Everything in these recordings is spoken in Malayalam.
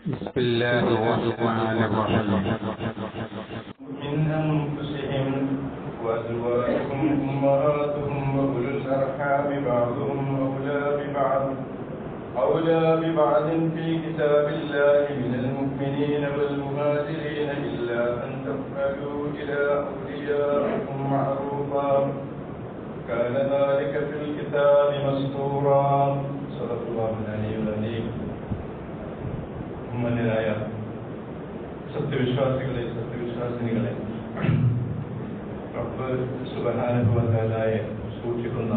بسم الله الرحمن الرحيم من أنفسهم وأزواجهم أمهاتهم وأولو الأرحام بعضهم أولى ببعض أولى ببعض في كتاب الله من المؤمنين والمهاجرين إلا أن تفعلوا إلى أوليائكم معروفا كان ذلك في الكتاب مسطورا صدق الله العلي العظيم ഉമ്മനായ സത്യവിശ്വാസികളെ സത്യവിശ്വാസിനികളെ റബ്ബ് സുബഹാനുഭവത്താലായ സൂക്ഷിക്കുന്ന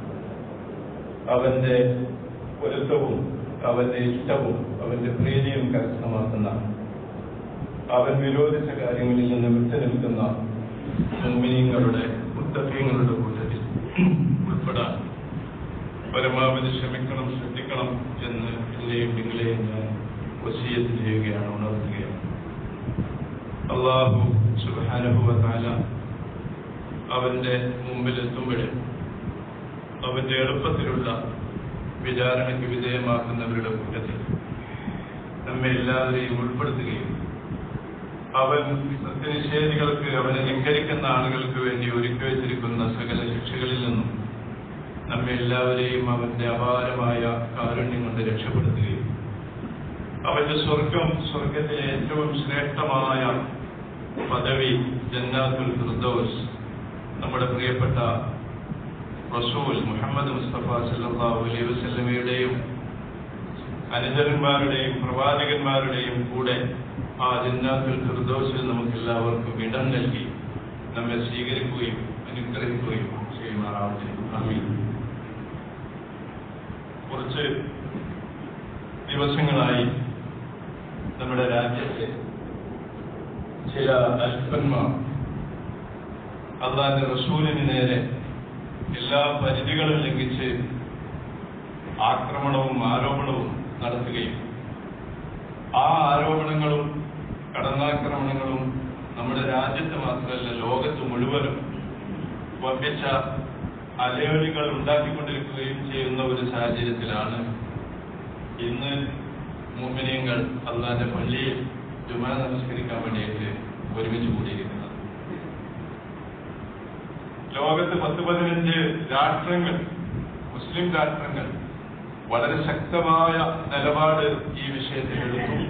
അവന്റെ പൊരുത്തവും അവന്റെ ഇഷ്ടവും അവന്റെ പ്രീതിയും കരസ്ഥമാക്കുന്ന അവൻ വിരോധിച്ച കാര്യങ്ങളിൽ നിന്ന് വിട്ടുനിൽക്കുന്ന മുമ്മിനിങ്ങളുടെ മുത്തഫീങ്ങളുടെ കൂട്ടത്തിൽ ഉൾപ്പെടാൻ പരമാവധി ശ്രമിക്കണം ശ്രദ്ധിക്കണം എന്ന് എന്നെയും നിങ്ങളെയും ഞാൻ വസീയത്ത് ചെയ്യുകയാണ് ഉണർത്തുകയാണ് അള്ളാഹു സുബാനുഭവത്താല അവന്റെ മുമ്പിലെത്തുമ്പോഴേ അവന്റെ എളുപ്പത്തിലുള്ള വിചാരണയ്ക്ക് വിധേയമാക്കുന്നവരുടെ കൂട്ടത്തിൽ നമ്മെ എല്ലാവരെയും ഉൾപ്പെടുത്തുകയും അവൻ സത്യനിഷേധികൾക്ക് അവനെ ധിക്കരിക്കുന്ന ആളുകൾക്ക് വേണ്ടി ഒരുക്കി വെച്ചിരിക്കുന്ന സകല ശിക്ഷകളിൽ നിന്നും നമ്മെ എല്ലാവരെയും അവന്റെ അപാരമായ കാരുണ്യം കൊണ്ട് രക്ഷപ്പെടുത്തുകയും അവന്റെ സ്വർഗം സ്വർഗത്തിലെ ഏറ്റവും ശ്രേഷ്ഠമായ പദവി ജന്നാത്തുൽ ഫിർദൗസ് നമ്മുടെ പ്രിയപ്പെട്ട റസൂൽ മുഹമ്മദ് മുസ്തഫ സല്ലല്ലാഹു അലൈഹി വസല്ലമയുടെയും അനുചരന്മാരുടെയും പ്രവാചകന്മാരുടെയും കൂടെ ആ ജന്നാത്തുൽ ഫിർദൗസിൽ നമുക്ക് എല്ലാവർക്കും ഇടം നൽകി നമ്മെ സ്വീകരിക്കുകയും അനുഗ്രഹിക്കുകയും ചെയ്യുമാറാവട്ടെ ആമീൻ കുറച്ച് ദിവസങ്ങളായി നമ്മുടെ രാജ്യത്തെ ചില അല്പന്മാർ അള്ളാന്റെ റസൂലിന് നേരെ എല്ലാ പരിധികളും ലംഘിച്ച് ആക്രമണവും ആരോപണവും നടത്തുകയും ആ ആരോപണങ്ങളും കടന്നാക്രമണങ്ങളും നമ്മുടെ രാജ്യത്ത് മാത്രമല്ല ലോകത്ത് മുഴുവനും വമ്പിച്ച അലയൊലികൾ ഉണ്ടാക്കിക്കൊണ്ടിരിക്കുകയും ചെയ്യുന്ന ഒരു സാഹചര്യത്തിലാണ് ഇന്ന് മുമ്മിനിയങ്ങൾ അള്ളാന്റെ പള്ളിയിൽ ജുമാ നമസ്കരിക്കാൻ വേണ്ടിയിട്ട് ഒരുമിച്ച് കൂടിയിരിക്കുന്നത് ലോകത്ത് പത്ത് പതിനഞ്ച് രാഷ്ട്രങ്ങൾ മുസ്ലിം രാഷ്ട്രങ്ങൾ വളരെ ശക്തമായ നിലപാട് ഈ വിഷയത്തിൽ എടുത്തു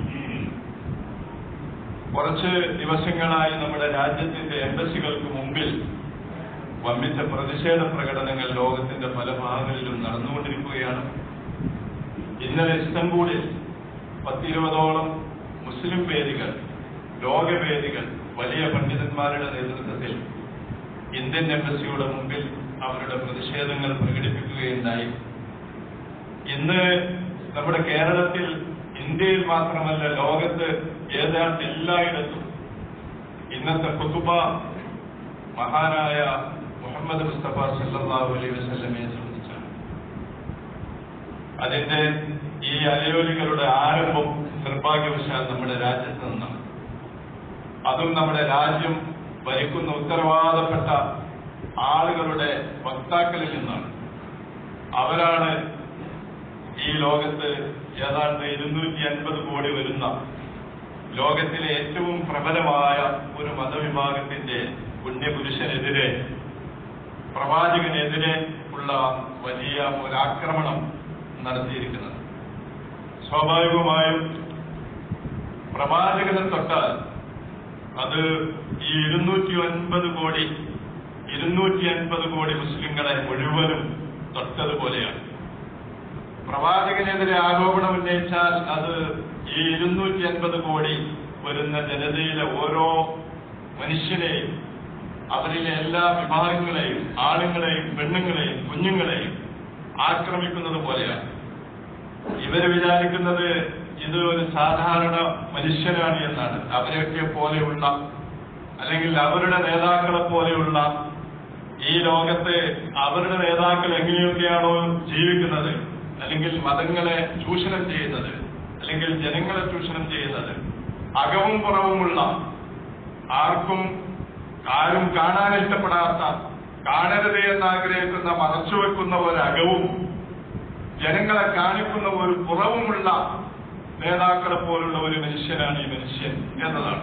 കുറച്ച് ദിവസങ്ങളായി നമ്മുടെ രാജ്യത്തിന്റെ എംബസികൾക്ക് മുമ്പിൽ വമ്പിച്ച പ്രതിഷേധ പ്രകടനങ്ങൾ ലോകത്തിന്റെ പല ഭാഗങ്ങളിലും നടന്നുകൊണ്ടിരിക്കുകയാണ് ഇന്നലെ ഇസ്തംബൂളിൽ പത്തിരുപതോളം മുസ്ലിം വേദികൾ ലോകവേദികൾ വലിയ പണ്ഡിതന്മാരുടെ നേതൃത്വത്തിൽ ഇന്ത്യൻ എംബസിയുടെ മുമ്പിൽ അവരുടെ പ്രതിഷേധങ്ങൾ പ്രകടിപ്പിക്കുകയുണ്ടായി ഇന്ന് നമ്മുടെ കേരളത്തിൽ ഇന്ത്യയിൽ മാത്രമല്ല ലോകത്ത് ഏതാണ്ട് എല്ലായിടത്തും ഇന്നത്തെ കുത്തുബ മഹാനായ മുഹമ്മദ് മുസ്തഫ സല്ലല്ലാഹു അലൈഹി വസല്ലമയെ സംബന്ധിച്ചാണ് അതിന്റെ ഈ അലയോലികളുടെ ആരംഭം നിർഭാഗ്യവശാൽ നമ്മുടെ രാജ്യത്ത് നിന്നാണ് അതും നമ്മുടെ രാജ്യം ഭരിക്കുന്ന ഉത്തരവാദപ്പെട്ട ആളുകളുടെ വക്താക്കളിൽ നിന്നാണ് അവരാണ് ഈ ലോകത്ത് ഏതാണ്ട് ഇരുന്നൂറ്റി അൻപത് കോടി വരുന്ന ലോകത്തിലെ ഏറ്റവും പ്രബലമായ ഒരു മതവിഭാഗത്തിന്റെ പുണ്യപുരുഷനെതിരെ പ്രവാചകനെതിരെ ഉള്ള വലിയ ഒരാക്രമണം നടത്തിയിരിക്കുന്നത് സ്വാഭാവികമായും പ്രവാചകനെ തൊട്ടാൽ അത് ഈ ഇരുന്നൂറ്റി ഒൻപത് കോടി ഇരുന്നൂറ്റി അൻപത് കോടി മുസ്ലിങ്ങളെ മുഴുവനും തൊട്ടതുപോലെയാണ് പ്രവാചകനെതിരെ ആരോപണം ഉന്നയിച്ചാൽ അത് ഈ ഇരുന്നൂറ്റി അൻപത് കോടി വരുന്ന ജനതയിലെ ഓരോ മനുഷ്യനെയും അവരിലെ എല്ലാ വിഭാഗങ്ങളെയും ആണുങ്ങളെയും പെണ്ണുങ്ങളെയും കുഞ്ഞുങ്ങളെയും ആക്രമിക്കുന്നത് പോലെയാണ് ഇവര് വിചാരിക്കുന്നത് ഇത് ഒരു സാധാരണ മനുഷ്യനാണ് എന്നാണ് അവരെയൊക്കെ പോലെയുള്ള അല്ലെങ്കിൽ അവരുടെ നേതാക്കളെ പോലെയുള്ള ഈ ലോകത്ത് അവരുടെ നേതാക്കൾ എങ്ങനെയൊക്കെയാണോ ജീവിക്കുന്നത് അല്ലെങ്കിൽ മതങ്ങളെ ചൂഷണം ചെയ്യുന്നത് അല്ലെങ്കിൽ ജനങ്ങളെ ചൂഷണം ചെയ്യുന്നത് അകവും പുറവുമുള്ള ആർക്കും ആരും കാണാൻ ഇഷ്ടപ്പെടാത്ത കാണരുത് എന്നാഗ്രഹിക്കുന്ന മറച്ചുവെക്കുന്ന ഒരകവും ജനങ്ങളെ കാണിക്കുന്ന ഒരു കുറവുമുള്ള നേതാക്കളെ പോലുള്ള ഒരു മനുഷ്യനാണ് ഈ മനുഷ്യൻ എന്നതാണ്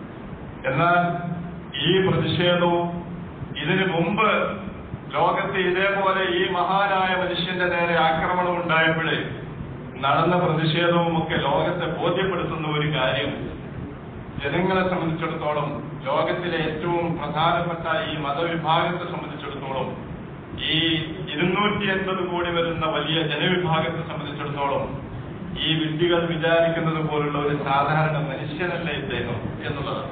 എന്നാൽ ഈ പ്രതിഷേധവും ഇതിനു മുമ്പ് ലോകത്ത് ഇതേപോലെ ഈ മഹാനായ മനുഷ്യന്റെ നേരെ ആക്രമണം ഉണ്ടായപ്പോഴേ നടന്ന പ്രതിഷേധവും ഒക്കെ ലോകത്തെ ബോധ്യപ്പെടുത്തുന്ന ഒരു കാര്യം ജനങ്ങളെ സംബന്ധിച്ചിടത്തോളം ലോകത്തിലെ ഏറ്റവും പ്രധാനപ്പെട്ട ഈ മതവിഭാഗത്തെ സംബന്ധിച്ചിടത്തോളം ഈ ഇരുന്നൂറ്റി എൺപത് കോടി വരുന്ന വലിയ ജനവിഭാഗത്തെ സംബന്ധിച്ചിടത്തോളം ഈ വിഡ്ഢികൾ വിചാരിക്കുന്നത് പോലുള്ള ഒരു സാധാരണ മനുഷ്യനല്ല ഇദ്ദേഹം എന്നുള്ളതാണ്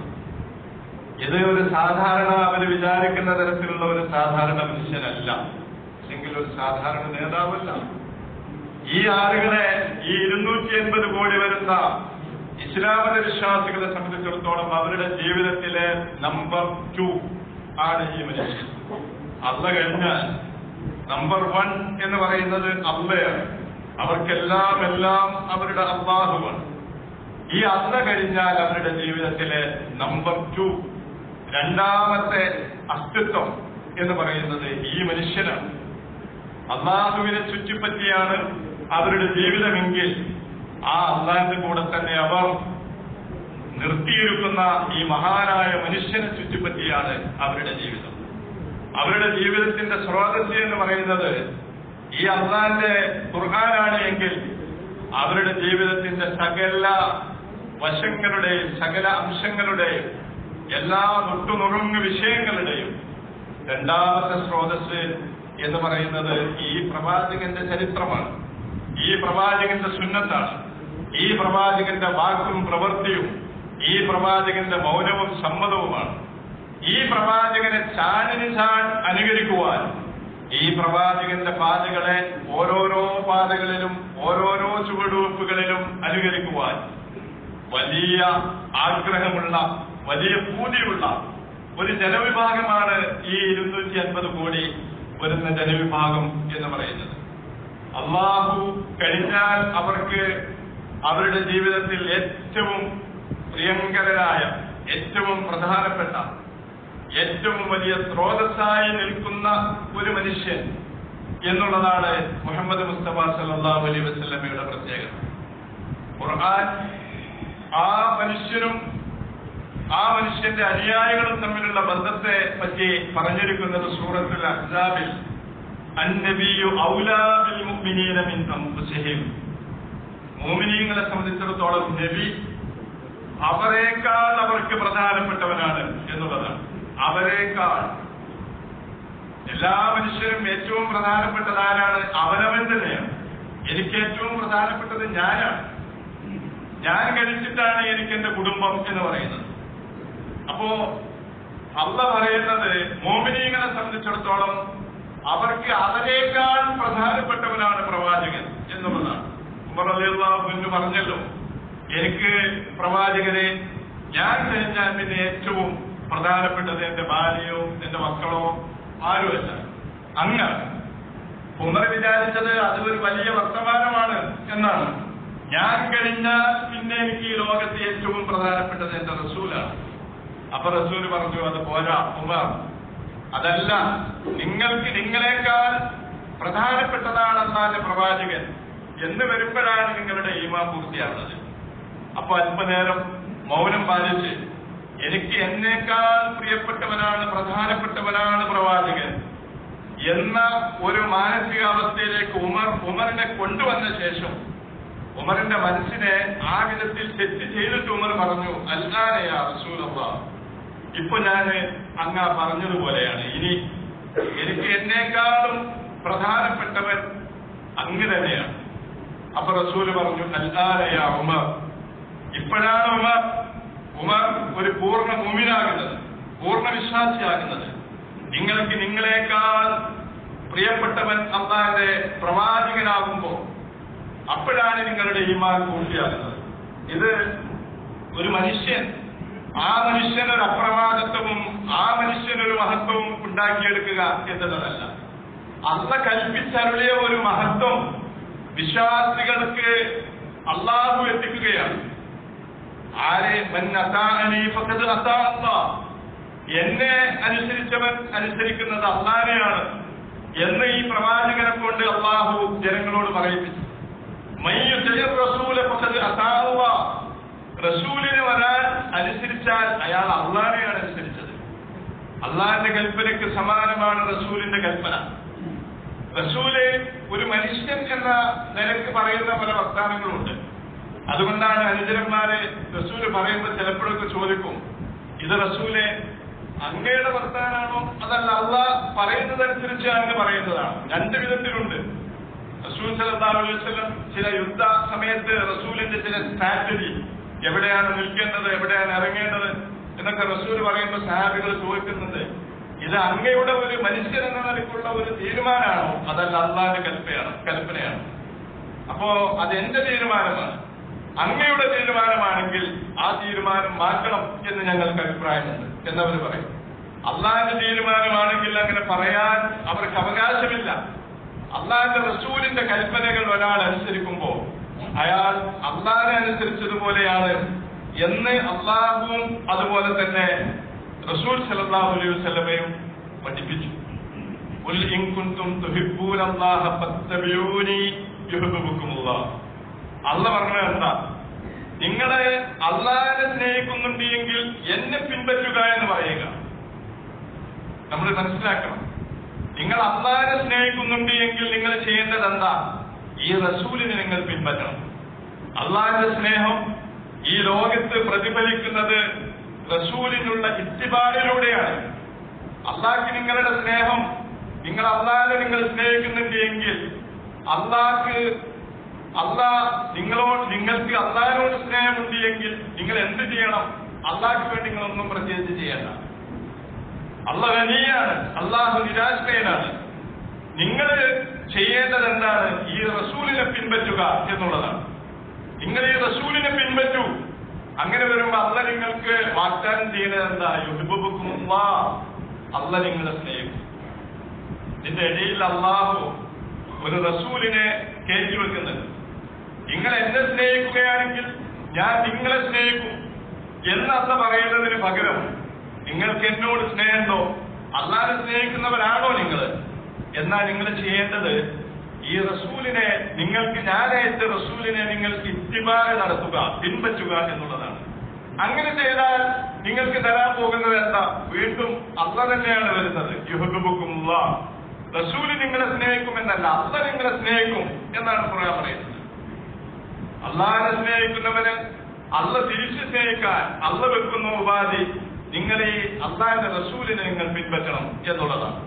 ഇത് ഒരു സാധാരണ അവര് വിചാരിക്കുന്ന തരത്തിലുള്ള ഒരു സാധാരണ മനുഷ്യനല്ല അല്ലെങ്കിൽ ഒരു സാധാരണ നേതാവല്ല ഈ ആളുകളെ ഈ ഇരുന്നൂറ്റി എൺപത് കോടി വരുന്ന ഇസ്ലാമത വിശ്വാസികളെ സംബന്ധിച്ചിടത്തോളം അവരുടെ ജീവിതത്തിലെ നമ്പർ ടു ആണ് ഈ മനുഷ്യൻ അല്ല കഴിഞ്ഞാൽ നമ്പർ വൺ എന്ന് പറയുന്നത് അള്ളയാണ് അവർക്കെല്ലാം എല്ലാം അവരുടെ അള്ളാഹുവാണ് ഈ അല്ല കഴിഞ്ഞാൽ അവരുടെ ജീവിതത്തിലെ നമ്പർ ടു രണ്ടാമത്തെ അസ്തിത്വം എന്ന് പറയുന്നത് ഈ മനുഷ്യനാണ് അള്ളാഹുവിനെ ചുറ്റിപ്പറ്റിയാണ് അവരുടെ ജീവിതമെങ്കിൽ ആ അള്ളാഹിന്റെ കൂടെ തന്നെ അവർ നിർത്തിയിരിക്കുന്ന ഈ മഹാനായ മനുഷ്യനെ ചുറ്റിപ്പറ്റിയാണ് അവരുടെ ജീവിതം അവരുടെ ജീവിതത്തിന്റെ സ്രോതസ് എന്ന് പറയുന്നത് ഈ അള്ളാന്റെ ഖുർആനാണ് എങ്കിൽ അവരുടെ ജീവിതത്തിന്റെ സകല വശങ്ങളുടെയും സകല അംശങ്ങളുടെയും എല്ലാ നുട്ടുനുറുങ്ങ് വിഷയങ്ങളുടെയും രണ്ടാമത്തെ സ്രോതസ് എന്ന് പറയുന്നത് ഈ പ്രവാചകന്റെ ചരിത്രമാണ് ഈ പ്രവാചകന്റെ സുന്നത്താണ് ഈ പ്രവാചകന്റെ വാക്കും പ്രവൃത്തിയും ഈ പ്രവാചകന്റെ മൗനവും സമ്മതവുമാണ് ഈ പ്രവാചകനെ ചാനിന് ചാൻ അനുകരിക്കുവാൻ ഈ പ്രവാചകന്റെ പാതകളെ ഓരോരോ പാതകളിലും ഓരോരോ ചുവടുവെപ്പുകളിലും അനുകരിക്കുവാൻ വലിയ ആഗ്രഹമുള്ള വലിയ പൂതിയുള്ള ഒരു ജനവിഭാഗമാണ് ഈ ഇരുന്നൂറ്റി അൻപത് കോടി വരുന്ന ജനവിഭാഗം എന്ന് പറയുന്നത് അള്ളാഹു കഴിഞ്ഞാൽ അവർക്ക് അവരുടെ ജീവിതത്തിൽ ഏറ്റവും പ്രിയങ്കരരായ ഏറ്റവും പ്രധാനപ്പെട്ട ഏറ്റവും വലിയ സ്രോതസ്സായി നിൽക്കുന്ന ഒരു മനുഷ്യൻ എന്നുള്ളതാണ് മുഹമ്മദ് മുസ്തഫ സല്ലാഹു അലൈ വസ്ലമയുടെ പ്രത്യേകത ഖുർആൻ ആ മനുഷ്യനും ആ മനുഷ്യന്റെ അനുയായികളും തമ്മിലുള്ള ബന്ധത്തെ പറ്റി പറഞ്ഞിരിക്കുന്നത് സൂറത്തുൽ അഹ്സാബിൽ അന്നബിയു ഔലാബിൽ മുഅ്മിനീന മിൻ അൻഫുസിഹിം മുഅ്മിനീങ്ങളെ സംബന്ധിച്ചിടത്തോളം നബി അവരെക്കാൾ അവർക്ക് പ്രധാനപ്പെട്ടവനാണ് എന്നുള്ളതാണ് അവരെക്കാൾ എല്ലാ മനുഷ്യരും ഏറ്റവും പ്രധാനപ്പെട്ടത് ആരാണ് അവനവൻ തന്നെയാണ് എനിക്ക് ഏറ്റവും പ്രധാനപ്പെട്ടത് ഞാനാണ് ഞാൻ കഴിച്ചിട്ടാണ് എനിക്ക് എന്റെ കുടുംബം എന്ന് പറയുന്നത് അപ്പോ അള്ള പറയുന്നത് മോമിനീങ്ങളെ സംബന്ധിച്ചിടത്തോളം അവർക്ക് അവരെക്കാൾ പ്രധാനപ്പെട്ടവനാണ് പ്രവാചകൻ എന്നുള്ളതാണ് ഉമർ അലിയുള്ള പറഞ്ഞല്ലോ എനിക്ക് പ്രവാചകനെ ഞാൻ കഴിഞ്ഞാൽ പിന്നെ ഏറ്റവും പ്രധാനപ്പെട്ടത് എന്റെ ഭാര്യയോ എന്റെ മക്കളോ ആരുമല്ല അങ്ങാണ് ഉമർ വിചാരിച്ചത് അത് ഒരു വലിയ വർത്തമാനമാണ് എന്നാണ് ഞാൻ കഴിഞ്ഞാൽ പിന്നെ എനിക്ക് ഈ ലോകത്തെ ഏറ്റവും പ്രധാനപ്പെട്ടത് എന്റെ റസൂലാണ് അപ്പൊ റസൂൽ പറഞ്ഞു അത് പോരാ ഉമർ അതല്ല നിങ്ങൾക്ക് നിങ്ങളെക്കാൾ പ്രധാനപ്പെട്ടതാണ് അന്നാന്റെ പ്രവാചകൻ എന്ന് വരുമ്പോഴാണ് നിങ്ങളുടെ ഈമാ പൂർത്തിയാകുന്നത് അപ്പൊ അല്പനേരം മൗനം പാലിച്ച് എനിക്ക് എന്നേക്കാൾ പ്രിയപ്പെട്ടവനാണ് പ്രധാനപ്പെട്ടവനാണ് പ്രവാചകൻ എന്ന ഒരു മാനസികാവസ്ഥയിലേക്ക് ഉമർ ഉമറിനെ കൊണ്ടുവന്ന ശേഷം ഉമറിന്റെ മനസ്സിനെ ആ വിധത്തിൽ തെറ്റ് ചെയ്തിട്ട് ഉമർ പറഞ്ഞു അല്ലാനെയാ റസൂലല്ല ഇപ്പൊ ഞാൻ അങ്ങ പറഞ്ഞതുപോലെയാണ് ഇനി എനിക്ക് എന്നേക്കാളും പ്രധാനപ്പെട്ടവൻ അങ്ങ് തന്നെയാണ് അപ്പൊ റസൂല് പറഞ്ഞു അല്ലാനെയാ ഉമർ ഇപ്പോഴാണ് ഉമർ ഉമർ ഒരു പൂർണ്ണ മുമിനാകുന്നത് പൂർണ്ണ വിശ്വാസിയാകുന്നത് നിങ്ങൾക്ക് നിങ്ങളെക്കാൾ പ്രിയപ്പെട്ടവൻ അള്ളാന്റെ പ്രവാചകനാകുമ്പോ അപ്പോഴാണ് നിങ്ങളുടെ ഈമാൻ പൂർത്തിയാകുന്നത് ഇത് ഒരു മനുഷ്യൻ ആ മനുഷ്യനൊരു അപ്രമാദത്വവും ആ മനുഷ്യനൊരു മഹത്വവും ഉണ്ടാക്കിയെടുക്കുക എന്നതല്ല അല്ല കൽപ്പിച്ചരുളിയ ഒരു മഹത്വം വിശ്വാസികൾക്ക് അള്ളാഹു എത്തിക്കുകയാണ് ആരെ മൻ അതാഅനി ഫഖദ് അതാ അല്ലാഹ്. എന്നെ അനുസരിച്ചവൻ അനുസരിക്കുന്നത് അള്ളാനെയാണ് എന്ന് ഈ പ്രവാചകനെ കൊണ്ട് അള്ളാഹു ജനങ്ങളോട് പറയിപ്പിച്ചു മയ്യുജയ റസൂല ഫഖദ് അതാഅ റസൂലിനെ വരാൻ അനുസരിച്ചാൽ അയാൾ അള്ളാഹിനെയാണ് അനുസരിച്ചത് അള്ളാഹിന്റെ കൽപ്പനയ്ക്ക് സമാനമാണ് റസൂലിന്റെ കൽപ്പന റസൂല് ഒരു മനുഷ്യൻ എന്ന നിലക്ക് പറയുന്ന പല വർത്താനങ്ങളുണ്ട് അതുകൊണ്ടാണ് അനുചരന്മാരെ റസൂല് പറയുമ്പോൾ ചിലപ്പോഴൊക്കെ ചോദിക്കും ഇത് റസൂലെ അങ്ങയുടെ വർത്താനാണോ അതല്ല അള്ള പറയുന്നതനുസരിച്ച് അങ്ങ് പറയുന്നതാണ് രണ്ട് വിധത്തിലുണ്ട് റസൂൽ സല്ലല്ലാഹു അലൈഹി വസല്ലം ചില യുദ്ധ സമയത്ത് റസൂലിന്റെ ചില സ്ട്രാറ്റജി എവിടെയാണ് നിൽക്കേണ്ടത് എവിടെയാണ് ഇറങ്ങേണ്ടത് എന്നൊക്കെ റസൂൽ പറയുമ്പോൾ സഹാബികൾ ചോദിക്കുന്നുണ്ട് ഇത് അങ്ങയുടെ ഒരു മനുഷ്യൻ എന്ന നിലയ്ക്കുള്ള ഒരു തീരുമാനമാണോ അതല്ല അള്ളാന്റെ കൽപ്പയാണ് കൽപ്പനയാണ് അപ്പോ അത് എന്റെ തീരുമാനമാണ് അങ്ങയുടെ തീരുമാനമാണെങ്കിൽ ആ തീരുമാനം മാറ്റണം എന്ന് ഞങ്ങൾക്ക് അഭിപ്രായമുണ്ട് എന്നവർ പറയും അള്ളാഹിന്റെ തീരുമാനമാണെങ്കിൽ അങ്ങനെ പറയാൻ അവർക്ക് അവകാശമില്ല അള്ളാഹിന്റെ റസൂലിന്റെ കൽപ്പനകൾ ഒരാൾ അനുസരിക്കുമ്പോ അയാൾ അള്ളാഹിനെ അനുസരിച്ചതുപോലെയാണ് എന്ന് അള്ളാഹുവും അതുപോലെ തന്നെ റസൂൽ സല്ലല്ലാഹു അലൈഹി വസല്ലമയും പഠിപ്പിച്ചു ഖുൽ ഇൻ കുൻതും തുഹിബ്ബൂന അല്ലാഹ ഫത്തബിഊനി യുഹിബ്ബുക്കുമുല്ലാഹ് അല്ല പറഞ്ഞത് എന്താ നിങ്ങളെ അള്ളാഹിനെ സ്നേഹിക്കുന്നുണ്ട് എങ്കിൽ എന്നെ പിൻപറ്റുക എന്ന് പറയുക നമ്മൾ മനസ്സിലാക്കണം നിങ്ങൾ അള്ളാഹിനെ സ്നേഹിക്കുന്നുണ്ട് എങ്കിൽ നിങ്ങൾ ചെയ്യേണ്ടത് എന്താ ഈ റസൂലിനെ നിങ്ങൾ പിൻപറ്റണം അള്ളാഹിന്റെ സ്നേഹം ഈ ലോകത്ത് പ്രതിഫലിക്കുന്നത് റസൂലിനുള്ള ഇത്തിബാറിലൂടെയാണ് അള്ളാഹ്ക്ക് നിങ്ങളുടെ സ്നേഹം നിങ്ങൾ അള്ളാഹിനെ നിങ്ങൾ സ്നേഹിക്കുന്നുണ്ട് എങ്കിൽ അള്ളാഹ്ക്ക് അള്ളാഹ് നിങ്ങളോട് നിങ്ങൾക്ക് അള്ളാഹിനോട് സ്നേഹമുണ്ട് എങ്കിൽ നിങ്ങൾ എന്ത് ചെയ്യണം അള്ളാഹ്ക്ക് വേണ്ടി നിങ്ങളൊന്നും പ്രത്യേകിച്ച് ചെയ്യണ്ട അള്ളാഹ് ഖനിയാണ് അള്ളാഹു നിരാശ്രയനാണ് നിങ്ങൾ ചെയ്യേണ്ടത് എന്താണ് ഈ റസൂലിനെ പിൻപറ്റുക എന്നുള്ളതാണ് നിങ്ങൾ ഈ റസൂലിനെ പിൻപറ്റൂ അങ്ങനെ വരുമ്പോ അല്ല നിങ്ങൾക്ക് വാഗ്ദാനം ചെയ്യുന്നത് എന്താ യുഹിബുക്കുമുള്ള അല്ല നിങ്ങളെ സ്നേഹിക്കും ഇതിന്റെ ഇടയിൽ അള്ളാഹു ഒരു റസൂലിനെ കയറ്റി വെക്കുന്നത് നിങ്ങൾ എന്നെ സ്നേഹിക്കുകയാണെങ്കിൽ ഞാൻ നിങ്ങളെ സ്നേഹിക്കും എന്നല്ല പറയുന്നതിന് പകരം നിങ്ങൾക്ക് എന്നോട് സ്നേഹമുണ്ടോ അല്ലാതെ സ്നേഹിക്കുന്നവരാണോ നിങ്ങൾ എന്നാൽ നിങ്ങൾ ചെയ്യേണ്ടത് ഈ റസൂലിനെ നിങ്ങൾക്ക് ഞാനയച്ച റസൂലിനെ നിങ്ങൾക്ക് ഇത്തിബാര നടത്തുക പിൻപറ്റുക എന്നുള്ളതാണ് അങ്ങനെ ചെയ്താൽ നിങ്ങൾക്ക് തരാൻ പോകുന്നത് എന്താ വീണ്ടും അല്ല തന്നെയാണ് വരുന്നത് യുഹബുക്കുമുള്ള റസൂല് നിങ്ങളെ സ്നേഹിക്കുമെന്നല്ല അല്ല നിങ്ങളെ സ്നേഹിക്കും എന്നാണ് ഖുർആൻ പറയുന്നത് അള്ളാഹിനെ സ്നേഹിക്കുന്നവന് അല്ല തിരിച്ചു സ്നേഹിക്കാൻ അല്ല വെക്കുന്ന ഉപാധി നിങ്ങൾ ഈ അള്ളാഹിന്റെ റസൂലിനെ നിങ്ങൾ പിൻപറ്റണം എന്നുള്ളതാണ്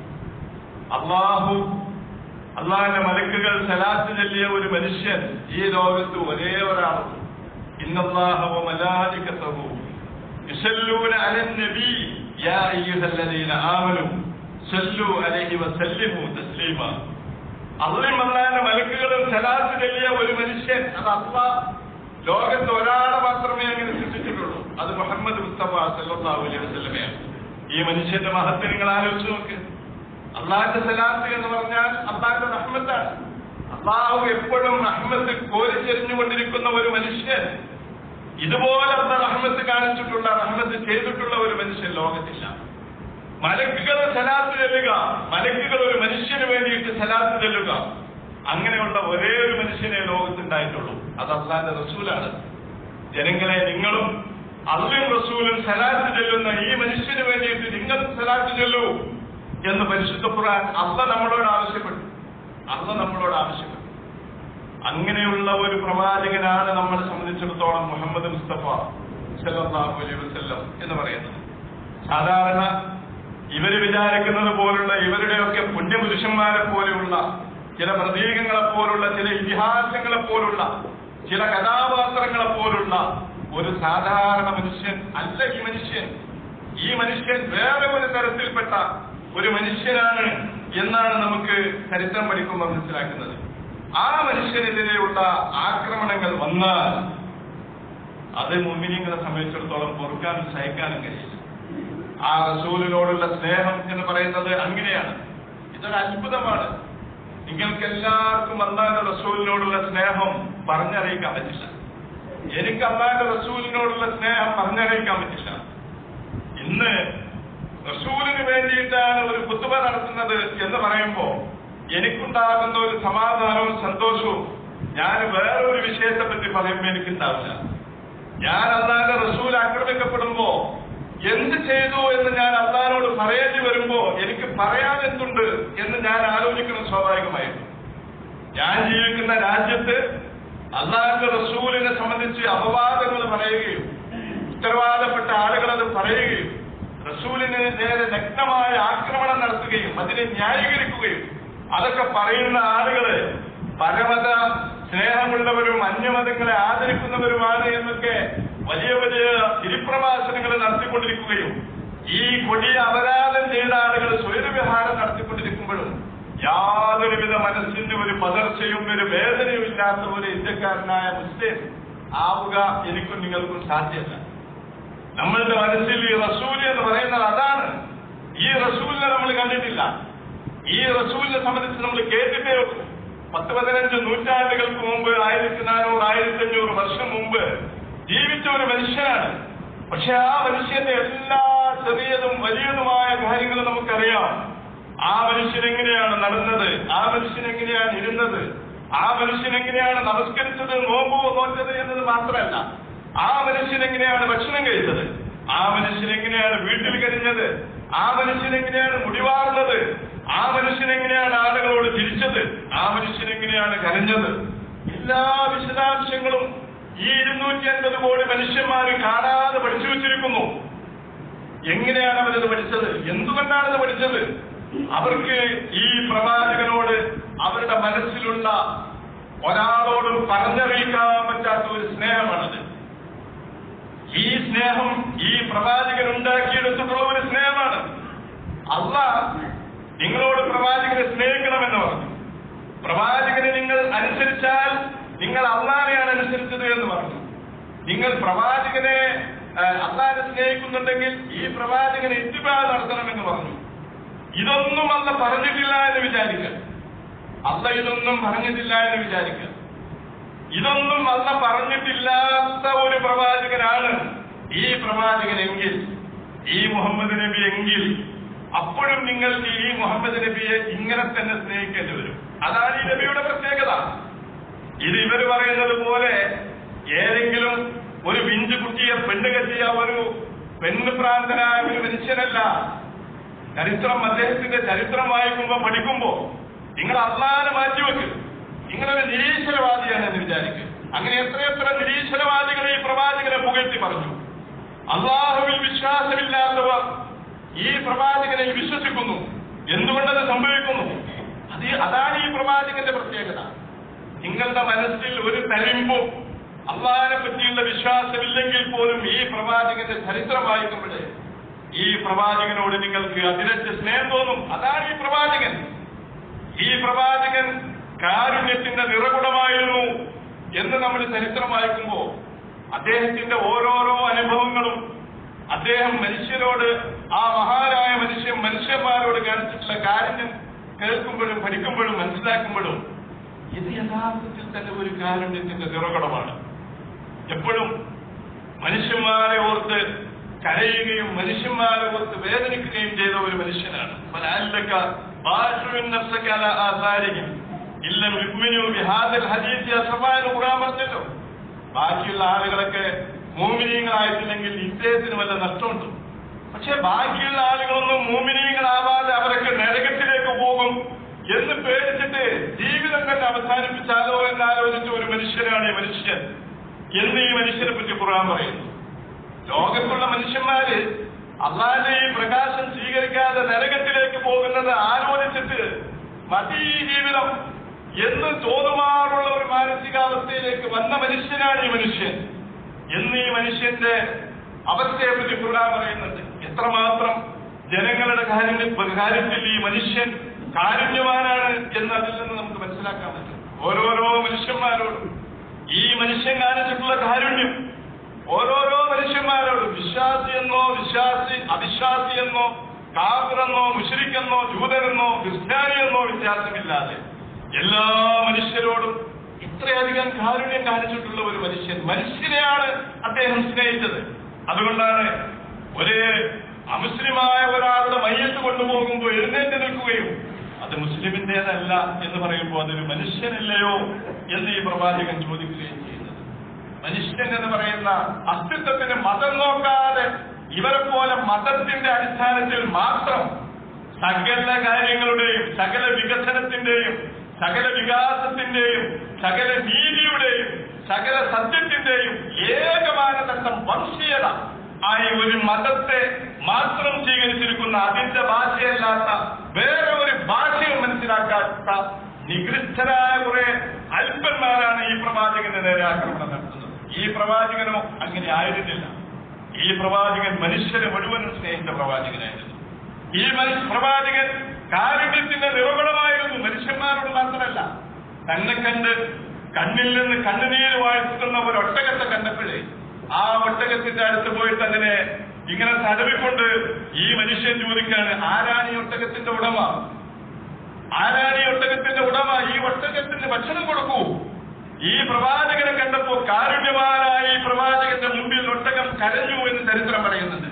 അള്ളാഹു അള്ളാഹിന്റെ മലക്കുകൾ സലാത്ത് ചൊല്ലിയ ഒരു മനുഷ്യൻ ഈ ലോകത്ത് ഒരേ ഒരാളുള്ളൂ ഇന്നല്ലാഹു മലാലികത്തഹു യുസല്ലൂന അലൻ നബി യാ അയ്യുഹല്ലദീന ആമനു സല്ലു അലൈഹി വസല്ലിമു തസ്ലീമ അള്ളയും അള്ളാഹിന്റെ മലക്കുകളും സലാത്ത് ചൊല്ലിയ ഒരു മനുഷ്യൻ അത് അള്ളാഹ് ലോകത്ത് ഒരാളെ മാത്രമേ അങ്ങനെ സൃഷ്ടിച്ചിട്ടുള്ളൂ അത് മുഹമ്മദ് മുസ്തഫ സല്ലല്ലാഹു അലൈഹി വസല്ലമയാണ് ഈ മനുഷ്യന്റെ മഹത്വം നിങ്ങൾ ആലോചിച്ച് നോക്ക് അള്ളാഹിന്റെ സലാത്ത് എന്ന് പറഞ്ഞാൽ അള്ളാഹിന്റെ റഹ്മത്താണ് അള്ളാഹു എപ്പോഴും റഹ്മത്ത് കോരിച്ചെരിഞ്ഞുകൊണ്ടിരിക്കുന്ന ഒരു മനുഷ്യൻ ഇതുപോലത്തെ റഹ്മത്ത് കാണിച്ചിട്ടുള്ള റഹ്മത്ത് ചെയ്തിട്ടുള്ള ഒരു മനുഷ്യൻ ലോകത്തില്ല മലക്കുകൾ സലാത്ത് ചെല്ലുക മലക്കുകൾ ഒരു മനുഷ്യന് വേണ്ടിയിട്ട് സലാത്ത് ചെല്ലുക അങ്ങനെയുള്ള ഒരേ ഒരു മനുഷ്യനെ ലോകത്തുണ്ടായിട്ടുള്ളൂ അത് അള്ളാന്റെ റസൂലാണ് ജനങ്ങളെ നിങ്ങളും അള്ളും റസൂലും സലാത്ത് ചെല്ലുന്ന ഈ മനുഷ്യന് വേണ്ടിയിട്ട് നിങ്ങൾ സലാത്ത് ചെല്ലൂ എന്ന് പരിശുദ്ധ ഖുർആൻ അല്ല നമ്മളോട് ആവശ്യപ്പെട്ടു അല്ല നമ്മളോട് ആവശ്യപ്പെട്ടു അങ്ങനെയുള്ള ഒരു പ്രവാചകനാണ് നമ്മളെ സംബന്ധിച്ചിടത്തോളം മുഹമ്മദ് മുസ്തഫ സല്ലല്ലാഹു അലൈഹി വസല്ലം എന്ന് പറയുന്നത് സാധാരണ ഇവര് വിചാരിക്കുന്നത് പോലുള്ള ഇവരുടെയൊക്കെ പുണ്യപുരുഷന്മാരെ പോലെയുള്ള ചില പ്രതീകങ്ങളെ പോലുള്ള ചില ഇതിഹാസങ്ങളെ പോലുള്ള ചില കഥാപാത്രങ്ങളെ പോലുള്ള ഒരു സാധാരണ മനുഷ്യൻ അല്ല ഈ മനുഷ്യൻ ഈ മനുഷ്യൻ വേറെ ഒരു തരത്തിൽപ്പെട്ട ഒരു മനുഷ്യനാണ് എന്നാണ് നമുക്ക് ചരിത്രം പഠിക്കുമ്പോൾ മനസ്സിലാക്കുന്നത് ആ മനുഷ്യനെതിരെയുള്ള ആക്രമണങ്ങൾ വന്നാൽ അത് മുമ്പിനിങ്ങളെ സംബന്ധിച്ചിടത്തോളം പൊറുക്കാനും സഹിക്കാനും കഴിയില്ല ആ റസൂലിനോടുള്ള സ്നേഹം എന്ന് പറയുന്നത് അങ്ങനെയാണ് ഇതൊരു അത്ഭുതമാണ് നിങ്ങൾക്ക് എല്ലാവർക്കും അള്ളാന്റെ റസൂലിനോടുള്ള സ്നേഹം പറഞ്ഞറിയിക്കാൻ പറ്റില്ല എനിക്ക് അള്ളാന്റെ റസൂലിനോടുള്ള സ്നേഹം പറഞ്ഞറിയിക്കാൻ പറ്റില്ല ഇന്ന് റസൂലിന് വേണ്ടിയിട്ടാണ് ഒരു കുത്തുബ നടത്തുന്നത് എന്ന് പറയുമ്പോ എനിക്കുണ്ടാകുന്ന ഒരു സമാധാനവും സന്തോഷവും ഞാൻ വേറൊരു വിഷയത്തെ പറ്റി പറയുമ്പോൾ എനിക്കുണ്ടാവില്ല ഞാൻ അള്ളാന്റെ റസൂൽ ആക്രമിക്കപ്പെടുമ്പോ എന്ത് ചെയ്തു എന്ന് ഞാൻ അള്ളഹാനോട് പറയേണ്ടി വരുമ്പോ എനിക്ക് പറയാൻ എന്തുണ്ട് എന്ന് ഞാൻ ആലോചിക്കണം സ്വാഭാവികമായിട്ടും ഞാൻ ജീവിക്കുന്ന രാജ്യത്ത് അള്ളാഹിന്റെ റസൂലിനെ സംബന്ധിച്ച് അപവാദങ്ങൾ പറയുകയും ഉത്തരവാദപ്പെട്ട ആളുകൾ അത് പറയുകയും റസൂലിന് നേരെ നഗ്നമായ ആക്രമണം നടത്തുകയും അതിനെ ന്യായീകരിക്കുകയും അതൊക്കെ പറയുന്ന ആളുകള് പരമത സ്നേഹമുള്ളവരും അന്യമതങ്ങളെ ആദരിക്കുന്നവരുമാണ് എന്നൊക്കെ വലിയ വലിയ തിരുപ്രഭാഷണങ്ങൾ നടത്തിക്കൊണ്ടിരിക്കുകയും ഈ കൊടിയ അപരാധം ചെയ്ത ആളുകൾ സ്വൈരവിഹാരം നടത്തിക്കൊണ്ടിരിക്കുമ്പോഴും യാതൊരുവിധ മനസ്സിന്റെ ഒരു പതർച്ചയും ഒരു വേദനയും ഇല്ലാത്ത ഒരു ഇന്ത്യക്കാരനായ മുസ്ലിം ആവുക എനിക്കും നിങ്ങൾക്കും സാധ്യമല്ല നമ്മളുടെ മനസ്സിൽ ഈ റസൂൽ എന്ന് പറയുന്നത് അതാണ് ഈ റസൂലിനെ നമ്മൾ കണ്ടിട്ടില്ല ഈ റസൂലിനെ സംബന്ധിച്ച് നമ്മൾ കേട്ടിട്ടേ ഉള്ളൂ പത്ത് പതിനഞ്ച് നൂറ്റാണ്ടുകൾക്ക് മുമ്പ് ആയിരത്തി നാനൂറ് ആയിരത്തി അഞ്ഞൂറ് വർഷം മുമ്പ് ജീവിച്ച ഒരു മനുഷ്യനാണ് പക്ഷെ ആ മനുഷ്യന്റെ എല്ലാ ചെറിയതും വലിയതുമായ കാര്യങ്ങളും നമുക്കറിയാം ആ മനുഷ്യൻ എങ്ങനെയാണ് നടന്നത് ആ മനുഷ്യൻ എങ്ങനെയാണ് ഇരുന്നത് ആ മനുഷ്യൻ എങ്ങനെയാണ് നമസ്കരിച്ചത് നോമ്പോ നോറ്റത് എന്നത് മാത്രമല്ല ആ മനുഷ്യൻ എങ്ങനെയാണ് ഭക്ഷണം കഴിച്ചത് ആ മനുഷ്യൻ എങ്ങനെയാണ് വീട്ടിൽ കഴിഞ്ഞത് ആ മനുഷ്യൻ എങ്ങനെയാണ് മുടിവാർന്നത് ആ മനുഷ്യൻ എങ്ങനെയാണ് ആളുകളോട് ചിരിച്ചത് ആ മനുഷ്യൻ എങ്ങനെയാണ് കരഞ്ഞത് എല്ലാ വിശദാംശങ്ങളും ഈ ഇരുന്നൂറ്റി അൻപത് കോടി മനുഷ്യന്മാർ കാണാതെ പഠിച്ചു വെച്ചിരിക്കുന്നു എങ്ങനെയാണ് അവരത് പഠിച്ചത് എന്തുകൊണ്ടാണത് പഠിച്ചത് അവർക്ക് ഈ പ്രവാചകനോട് അവരുടെ മനസ്സിലുള്ള ഒരാളോടും പറഞ്ഞറിയിക്കാൻ പറ്റാത്ത ഒരു സ്നേഹമാണത് ഈ സ്നേഹം ഈ പ്രവാചകൻ ഉണ്ടാക്കിയെടുത്തിട്ടുള്ള ഒരു സ്നേഹമാണ് അല്ല നിങ്ങളോട് പ്രവാചകനെ സ്നേഹിക്കണമെന്ന് പറഞ്ഞു പ്രവാചകനെ നിങ്ങൾ അനുസരിച്ചാൽ നിങ്ങൾ അള്ളാനെയാണ് അനുസരിച്ചത് എന്ന് പറഞ്ഞു നിങ്ങൾ പ്രവാചകനെ അള്ളാനെ സ്നേഹിക്കുന്നുണ്ടെങ്കിൽ ഈ പ്രവാചകനെ ഇത്തിബാ നടത്തണമെന്ന് പറഞ്ഞു ഇതൊന്നും അല്ല പറഞ്ഞിട്ടില്ല എന്ന് വിചാരിക്കുക അല്ല ഇതൊന്നും പറഞ്ഞിട്ടില്ല എന്ന് വിചാരിക്കുക ഇതൊന്നും അല്ല പറഞ്ഞിട്ടില്ലാത്ത ഒരു പ്രവാചകനാണ് ഈ പ്രവാചകൻ എങ്കിൽ ഈ മുഹമ്മദ് നബി എങ്കിൽ അപ്പോഴും നിങ്ങൾക്ക് ഈ മുഹമ്മദ് നബിയെ ഇങ്ങനെ തന്നെ സ്നേഹിക്കേണ്ടി വരും അതാണ് ഈ നബിയുടെ പ്രത്യേകത ഇത് ഇവർ പറയുന്നത് പോലെ ഏതെങ്കിലും ഒരു പിഞ്ചു കുട്ടിയെ പെണ്ണ് കെട്ടിയ ഒരു പെണ്ണ് പ്രാന്തനായ ഒരു മനുഷ്യനല്ല ചരിത്രം അദ്ദേഹത്തിന്റെ ചരിത്രം വായിക്കുമ്പോ പഠിക്കുമ്പോ നിങ്ങൾ അള്ളാനെ മാറ്റിവെക്ക് നിങ്ങളൊരു നിരീശ്വരവാദിയാണ് എന്ന് വിചാരിക്കുക അങ്ങനെ എത്രയെത്ര നിരീശ്വരവാദികളെ ഈ പ്രവാചകനെ പുകഴ്ത്തി പറഞ്ഞു അള്ളാഹുവിൽ വിശ്വാസമില്ലാത്തവർ ഈ പ്രവാചകനെ വിശ്വസിക്കുന്നു എന്തുകൊണ്ടത് സംഭവിക്കുന്നു അത് അതാണ് ഈ പ്രവാചകന്റെ പ്രത്യേകത നിങ്ങളുടെ മനസ്സിൽ ഒരു തരിമ്പും അള്ളാഹിനെ പറ്റിയുള്ള വിശ്വാസമില്ലെങ്കിൽ പോലും ഈ പ്രവാചകന്റെ ചരിത്രം വായിക്കുമ്പോഴേ ഈ പ്രവാചകനോട് നിങ്ങൾക്ക് അതിരച്ച സ്നേഹം തോന്നും അതാണ് ഈ പ്രവാചകൻ ഈ പ്രവാചകൻ കാരുണ്യത്തിന്റെ നിറകുടമായിരുന്നു എന്ന് നമ്മൾ ചരിത്രം വായിക്കുമ്പോ അദ്ദേഹത്തിന്റെ ഓരോരോ അനുഭവങ്ങളും അദ്ദേഹം മനുഷ്യരോട് ആ മഹാനായ മനുഷ്യൻ മനുഷ്യന്മാരോട് കാണിച്ചിട്ടുള്ള കാരുണ്യം കേൾക്കുമ്പോഴും പഠിക്കുമ്പോഴും മനസ്സിലാക്കുമ്പോഴും ഇത് യഥാർത്ഥത്തിൽ തന്നെ ഒരു കാരുണ്യത്തിന്റെ നിറകുടമാണ് എപ്പോഴും മനുഷ്യന്മാരെ ഓർത്ത് കരയുകയും മനുഷ്യന്മാരെ ഓർത്ത് വേദനിക്കുകയും ചെയ്ത ഒരു മനുഷ്യനാണ് ഫലഅല്ലക ബാശുവിൻ നഫ്സക അലാ ആസാരിഹിം ഇല്ലം യുഅ്മിനു ബിഹാദൽ ഹദീസ് അസ്മാന് ഖുർആൻ പറഞ്ഞല്ലോ ബാക്കിയുള്ള ആളുകളൊക്കെ മൂമിനീങ്ങളായിട്ടില്ലെങ്കിൽ ഇദ്ദേഹത്തിന് വല്ല നഷ്ടമുണ്ട് പക്ഷെ ബാക്കിയുള്ള ആളുകളൊന്നും മൂമിനീങ്ങളാവാതെ അവരൊക്കെ നരകത്തിലേക്ക് പോകും എന്ന് പേടിച്ചിട്ട് ജീവിതം തന്നെ അവസാനിപ്പിച്ചാലോ എന്ന് ആലോചിച്ച ഒരു മനുഷ്യനാണ് ഈ മനുഷ്യൻ എന്ന് ഈ മനുഷ്യനെ പറ്റി ഖുർആൻ പറയുന്നു ലോകത്തുള്ള മനുഷ്യന്മാര് അള്ളാന്റെ ഈ പ്രകാശം സ്വീകരിക്കാതെ നരകത്തിലേക്ക് പോകുന്നത് ആലോചിച്ചിട്ട് മതി ഈ ജീവിതം എന്ന് തോന്നുമാറുള്ള ഒരു മാനസികാവസ്ഥയിലേക്ക് വന്ന മനുഷ്യനാണ് ഈ മനുഷ്യൻ എന്ന് ഈ മനുഷ്യന്റെ അവസ്ഥയെ പറ്റി ഖുർആൻ പറയുന്നുണ്ട് എത്രമാത്രം ജനങ്ങളുടെ കാര്യം കാര്യത്തിൽ ഈ മനുഷ്യൻ കാരുണ്യവാനാണ് എന്ന് അതിൽ നിന്ന് നമുക്ക് മനസ്സിലാക്കാൻ പറ്റും ഓരോരോ മനുഷ്യന്മാരോടും ഈ മനുഷ്യൻ കാണിച്ചിട്ടുള്ള കാരുണ്യം ഓരോരോ മനുഷ്യന്മാരോടും വിശ്വാസി എന്നോ വിശ്വാസി അവിശ്വാസി എന്നോ കാഫിറെന്നോ മുഷരിക്കെന്നോ ജൂതനെന്നോ ക്രിസ്ത്യാനി എന്നോ വ്യത്യാസമില്ലാതെ എല്ലാ മനുഷ്യരോടും ഇത്രയധികം കാരുണ്യം കാണിച്ചിട്ടുള്ള ഒരു മനുഷ്യൻ മനുഷ്യനെയാണ് അദ്ദേഹം സ്നേഹിച്ചത് അതുകൊണ്ടാണ് ഒരു അമുസ്ലിമായ ഒരാളുടെ മയ്യത്ത് കൊണ്ടുപോകുമ്പോൾ എഴുന്നേറ്റ് നിൽക്കുകയും അത് മുസ്ലിമിന്റേതല്ല എന്ന് പറയുമ്പോൾ അതൊരു മനുഷ്യനല്ലയോ എന്ന് ഈ പ്രവാചകൻ ചോദിക്കുകയും ചെയ്യുന്നത് മനുഷ്യൻ എന്ന് പറയുന്ന അസ്തിത്വത്തിന് മതം നോക്കാതെ ഇവരെ പോലെ മതത്തിന്റെ അടിസ്ഥാനത്തിൽ മാത്രം സകല കാര്യങ്ങളുടെയും സകല വികസനത്തിന്റെയും സകല വികാസത്തിന്റെയും സകല നീതിയുടെയും സകല സത്യത്തിന്റെയും ഏകമാനദണ്ഡം വംശീയത ആയി ഒരു മതത്തെ മാത്രം സ്വീകരിച്ചിരിക്കുന്ന അതിന്റെ ഭാഷയല്ലാത്ത വേറെ ഒരു ഭാഷയും മനസ്സിലാക്കാത്ത നികൃഷ്ടരായ കുറെ അല്പന്മാരാണ് ഈ പ്രവാചകന്റെ നേരെ ആക്രമണം നടത്തുന്നത് ഈ പ്രവാചകനോ അങ്ങനെ ആയിരുന്നില്ല ഈ പ്രവാചകൻ മനുഷ്യരെ മുഴുവനും സ്നേഹിച്ച പ്രവാചകനായിരുന്നു ഈ മനുഷ്യ പ്രവാചകൻ കാരുണ്യത്തിന്റെ നിറകുണമായിരുന്നു മനുഷ്യന്മാരോട് മാത്രമല്ല തന്നെ കണ്ട് കണ്ണിൽ നിന്ന് കണ്ണുനീര് വാഴ്ത്തുന്ന ഒരു ഒട്ടകത്തെ കണ്ടപ്പോഴേ ആ ഒട്ടകത്തിന്റെ അടുത്ത് പോയിട്ട് അതിനെ ഇങ്ങനെ തടവിക്കൊണ്ട് ഈ മനുഷ്യൻ ചോദിക്കാണ് ആരാണ് ഈ ഒട്ടകത്തിന്റെ ഉടമ ആരാണ് ഈ ഒട്ടകത്തിന്റെ ഉടമ ഈ ഒട്ടകത്തിന് ഭക്ഷണം കൊടുക്കൂ ഈ പ്രവാചകനെ കണ്ടപ്പോ കാരുണ്യവാനായ ഈ പ്രവാചകന്റെ മുമ്പിൽ ഒട്ടകം കരഞ്ഞു എന്ന് ചരിത്രം പറയുന്നുണ്ട്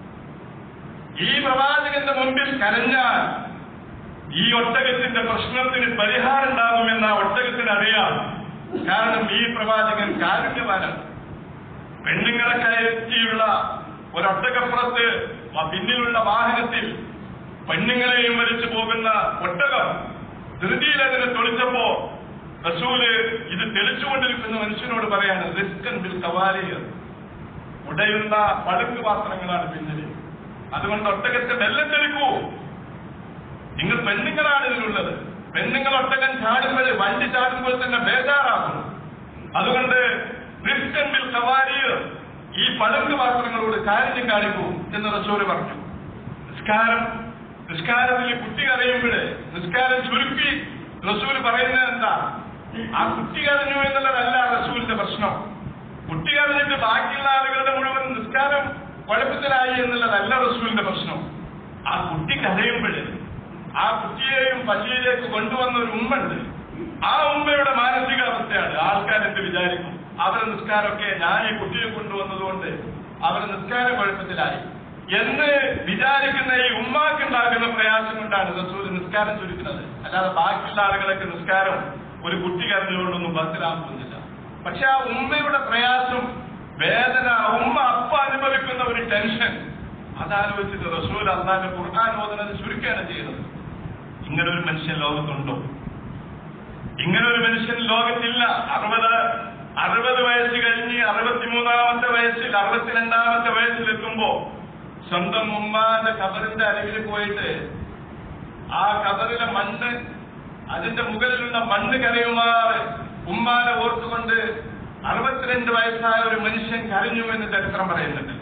ഈ പ്രവാചകന്റെ മുമ്പിൽ കരഞ്ഞാൽ ഈ ഒട്ടകത്തിന്റെ പ്രശ്നത്തിന് പരിഹാരം ഉണ്ടാകുമെന്ന് ആ ഒട്ടകത്തിന് അറിയാം കാരണം ഈ പ്രവാചകൻ കാരുണ്യവാനാണ് പെണ്ണുങ്ങളെ കയറ്റിയുള്ള ഒരൊട്ടകപ്പുറത്ത് ആ പിന്നിലുള്ള വാഹനത്തിൽ പെണ്ണുങ്ങളെയും വലിച്ചു പോകുന്ന ഒട്ടകം ധൃതിയിൽ അതിനെ തൊളിച്ചപ്പോ റസൂല് ഇത് തെളിച്ചുകൊണ്ടിരിക്കുന്ന മനുഷ്യനോട് പറയാണ് റിസ്കൻ ബിൽ കവാലിയ ഉടയുന്ന പളുക്ക് പാത്രങ്ങളാണ് പിന്നിൽ അതുകൊണ്ട് ഒട്ടകത്തെ വെല്ലം തെളിക്കൂ നിങ്ങൾ പെണ്ണുങ്ങളാണ് ഇതിലുള്ളത് പെണ്ണുങ്ങൾ ഒട്ടകം ചാടുമ്പോൾ വണ്ടി ചാടുമ്പോൾ തന്നെ ബേജാറാകും അതുകൊണ്ട് റിസ്കൻ ബിൽ കവാലിയ ഈ പളുക്ക് പാത്രങ്ങളോട് കാര്യം കാണിക്കൂ എന്ന് റസൂല് പറഞ്ഞു നിസ്കാരം നിസ്കാരത്തിൽ കുട്ടി കരയുമ്പോൾ നിസ്കാരം ചുരുക്കി റസൂൽ പറയുന്നത് എന്താ ആ കുട്ടി കരഞ്ഞു എന്നുള്ളതല്ല റസൂലിന്റെ പ്രശ്നം കുട്ടി കരഞ്ഞിട്ട് ബാക്കിയുള്ള ആളുകളുടെ മുഴുവൻ നിസ്കാരം കുഴപ്പത്തിലായി എന്നുള്ളതല്ല റസൂലിന്റെ പ്രശ്നം ആ കുട്ടി കരയുമ്പോൾ ആ കുട്ടിയെയും പള്ളിയിലേക്ക് കൊണ്ടുവന്ന ഒരു ഉമ്മയുണ്ട് ആ ഉമ്മയുടെ മാനസികാവസ്ഥയാണ് ആൾക്കാർ എന്ത് വിചാരിക്കും അവരുടെ നിസ്കാരമൊക്കെ ഞാൻ ഈ കുട്ടിയെ കൊണ്ടുവന്നതുകൊണ്ട് അവരുടെ നിസ്കാരം കുഴപ്പത്തിലായി എന്ന് വിചാരിക്കുന്ന ഈ ഉമ്മാക്കുണ്ടാകുന്ന പ്രയാസം കൊണ്ടാണ് റസൂൽ നിസ്കാരം ചുരുക്കുന്നത് അല്ലാതെ ബാക്കിയുള്ള ആളുകളൊക്കെ നിസ്കാരം ഒരു കുട്ടി കരഞ്ഞുകൊണ്ടൊന്നും ബസ്സിലാക്കുന്നില്ല പക്ഷെ ആ ഉമ്മയുടെ പ്രയാസം വേദന ആ ഉമ്മ അപ്പ അനുഭവിക്കുന്ന ഒരു ടെൻഷൻ അതാലോചിച്ചിട്ട് റസൂൽ അള്ളാന്റെ ഖുർആൻ ഓതുന്നത് ചുരുക്കുകയാണ് ചെയ്യുന്നത് ഇങ്ങനെ ഒരു മനുഷ്യൻ ലോകത്തുണ്ടോ ഇങ്ങനെ ഒരു മനുഷ്യൻ ലോകത്തില്ല അറുപത് അറുപത് വയസ്സ് കഴിഞ്ഞ് അറുപത്തിമൂന്നാമത്തെ വയസ്സിൽ അറുപത്തിരണ്ടാമത്തെ വയസ്സിലെത്തുമ്പോ സ്വന്തം ഉമ്മാന്റെ കബറിന്റെ അരികിൽ പോയിട്ട് ആ കബറിലെ മണ്ണ് അതിന്റെ മുകളിലുള്ള മണ്ണ് കരയുമാറ് ഉമ്മാനെ ഓർത്തുകൊണ്ട് അറുപത്തിരണ്ട് വയസ്സായ ഒരു മനുഷ്യൻ കരഞ്ഞു എന്ന് ചരിത്രം പറയുന്നുണ്ട്